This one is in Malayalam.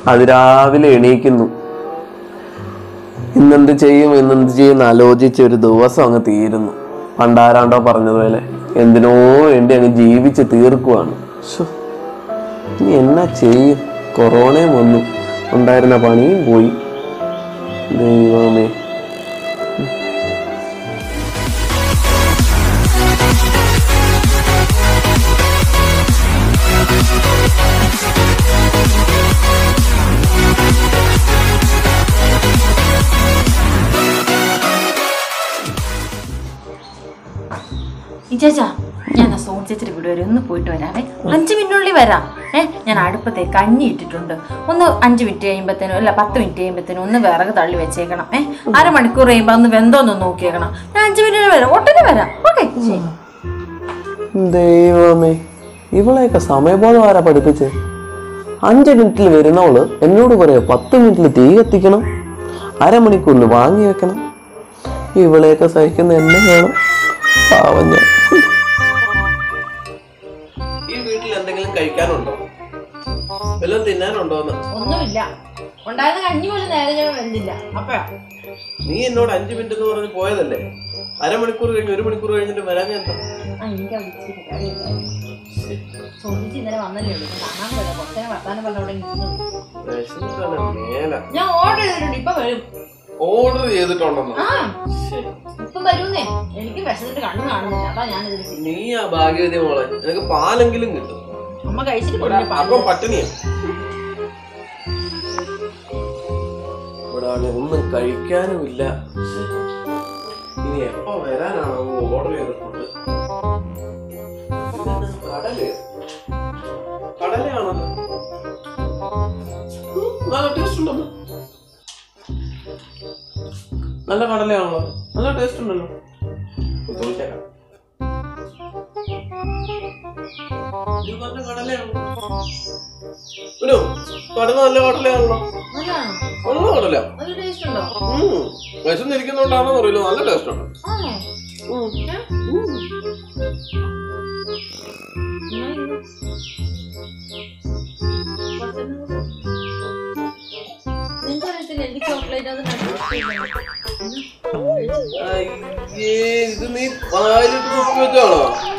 അതിരാവിലെ എണീക്കുന്നു ഇന്നെന്ത് ചെയ്യും ഇന്നെന്ത് ചെയ്യും എന്ന് ആലോചിച്ച് ഒരു ദിവസം അങ്ങ് തീരുന്നു പണ്ടാരാണ്ടോ പറഞ്ഞതുപോലെ എന്തിനോ വേണ്ടി അങ്ങ് ജീവിച്ച് തീർക്കുവാണ് ശ്ശോ, ഇനി എന്നാ ചെയ്യും കൊറോണയും വന്നു ഉണ്ടായിരുന്ന പണിയും പോയി ദൈവമേ ഈ ചേച്ചാ ഞാൻ ആ സോൺ ചേച്ചിയുടെ വീട് വരെ ഒന്ന് പോയിട്ട് വരാവേ അഞ്ച് മിനിറ്റിനുള്ളിൽ വരാം ഏ ഞാൻ അടുപ്പത്തെ കഞ്ഞി ഇട്ടിട്ടുണ്ട് ഒന്ന് അഞ്ച് മിനിറ്റ് കഴിയുമ്പത്തേനും അല്ല പത്ത് മിനിറ്റ് കഴിയുമ്പത്തേനും ഒന്ന് വിറക് തള്ളി വെച്ചേക്കണം ഏ അരമണിക്കൂർ കഴിയുമ്പോൾ ഒന്ന് വെന്തോന്ന് നോക്കിയേക്കണം ഞാൻ അഞ്ച് മിനിറ്റിന് വരാം ഒട്ടനെ വരാം ഓക്കെ ശരി ദൈവമേ ഇവളെയൊക്കെ സമയബോധം ആരാ പഠിപ്പിച്ചേ അഞ്ച് മിനിറ്റിൽ വരുന്നവള് എന്നോട് പറയാ പത്ത് മിനിറ്റിൽ തീ കത്തിക്കണം അരമണിക്കൂറിൽ വാങ്ങി വെക്കണം ഇവളെയൊക്കെ സഹിക്കുന്ന എന്നെ വേണം പാവം ഞാൻ ഈ വീട്ടിൽ എന്തെങ്കിലും കഴിക്കാനുണ്ടോ വല്ലതും തിന്നാനുണ്ടോ ഒന്നുമില്ല ഉണ്ടായിരുന്ന കഞ്ഞി പോലും നേരെ വെന്തില്ല അപ്പഴാ നീ എന്നോട് അഞ്ച് മിനിറ്റ് എന്ന് പറഞ്ഞ് പോയതല്ലേ അരമണിക്കൂർ കഴിഞ്ഞ് ഒരു മണിക്കൂർ കഴിഞ്ഞിട്ട് വരാൻ ഞാൻ എന്താ ആ എനിക്ക് അവിടെ ഇച്ചിരി പരിപാടി ഉണ്ടായിരുന്നു. സോണിച്ചി ഇന്നലെ വന്നല്ലേ ഉള്ളൂ ഇപ്പൊ കാണാൻ പോയതാ കുറച്ചേ വർത്താനം പറഞ്ഞ അവിടെ ഇരുന്നത് വിശന്നിട്ടാണ് മേല ഞാൻ ഓർഡർ ചെയ്തിട്ടുണ്ട് ഇപ്പൊ വരും ഓർഡർ ചെയ്തിട്ടുണ്ടെന്നോ ആ ഇപ്പൊ വരൂന്നേ എനിക്ക് വിശന്നിട്ട് കണ്ണു കാണുന്നില്ല അതാ ഞാൻ ഇതിൽ നീ ആ ഭാഗ്യവതി മോളെ നിനക്ക് പാലെങ്കിലും കിട്ടും അമ്മ കഴിച്ചിട്ട് ഇവിടെ കൊണ്ടുവരും അപ്പം പട്ടിണിയാ ഇവിടെ ആണെ ഒന്നും കഴിക്കാനുമില്ല ഇനി എപ്പോ വരാനാണോ ഓർഡർ ചെയ്തിട്ടുണ്ട് ഇതെന്താ കടല് കടലയാണല്ലോ ഉം, നല്ല ടേസ്റ്റ് ഉണ്ടല്ലോ നല്ല കടലയാണല്ലോ നല്ല ടേസ്റ്റ് ഉണ്ടല്ലോ ഒന്ന് ചോദിച്ചേക്കാം ഇത് നല്ല കടലയാണോ ഒരു കടല നല്ല കടലയാണല്ലോ നല്ലതാണോ നല്ല കടല നല്ല ടേസ്റ്റ് ഉണ്ടോ ഉം. വിശന്നിരിക്കുന്നോണ്ടാണോ അറിയില്ല നല്ല ടേസ്റ്റ് ഉണ്ട് ആണോ ഉം. ഏ? ഉം. എന്നാ ഇത്? കുറച്ചൊന്നും കൂടെ. നിനക്ക് അറിയത്തില്ല എനിക്ക് ചോക്ലേറ്റ് അത് അയ്യേ ഇത് നീ പാലിട്ട് കുത്തി വെച്ചാണോ